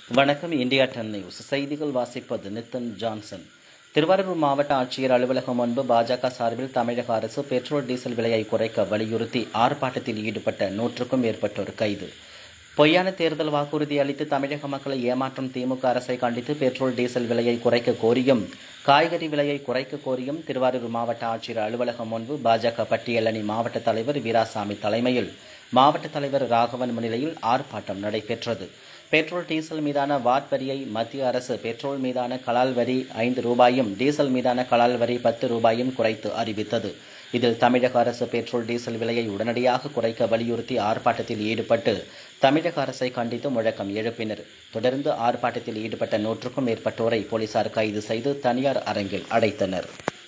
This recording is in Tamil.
வணக்கம் இந்தியா டென் நியூஸ் செய்திகள் வாசிப்பது நித்தன் ஜான்சன் திருவாரூர் மாவட்ட ஆட்சியர் அலுவலகம் முன்பு பாஜக சார்பில் தமிழக அரசு பெட்ரோல் டீசல் விலையை குறைக்க வலியுறுத்தி ஆர்ப்பாட்டத்தில் ஈடுபட்ட நூற்றுக்கும் மேற்பட்டோர் கைது பொய்யான தேர்தல் வாக்குறுதி அளித்து தமிழக மக்களை ஏமாற்றும் திமுக அரசை கண்டித்து பெட்ரோல் டீசல் விலையை குறைக்க கோரியும் காய்கறி விலையை குறைக்க கோரியும் திருவாரூர் மாவட்ட ஆட்சியர் அலுவலகம் முன்பு பாஜக பட்டியலணி மாவட்ட தலைவர் வீராசாமி தலைமையில் மாவட்ட தலைவர் ராகவன் முன்னிலையில் ஆர்ப்பாட்டம் நடைபெற்றது பெட்ரோல் டீசல் மீதான வாட் வரியை மத்திய அரசு பெட்ரோல் மீதான கலால் வரி ஐந்து ரூபாயும் டீசல் மீதான கலால் வரி பத்து ரூபாயும் குறைத்து அறிவித்தது இதில் தமிழக அரசு பெட்ரோல் டீசல் விலையை உடனடியாக குறைக்க வலியுறுத்தி ஆர்ப்பாட்டத்தில் ஈடுபட்டு தமிழக அரசை கண்டித்து முழக்கம் எழுப்பினர் தொடர்ந்து ஆர்ப்பாட்டத்தில் ஈடுபட்ட நூற்றுக்கும் மேற்பட்டோரை போலீசார் கைது செய்து தனியார் அரங்கில் அடைத்தனர்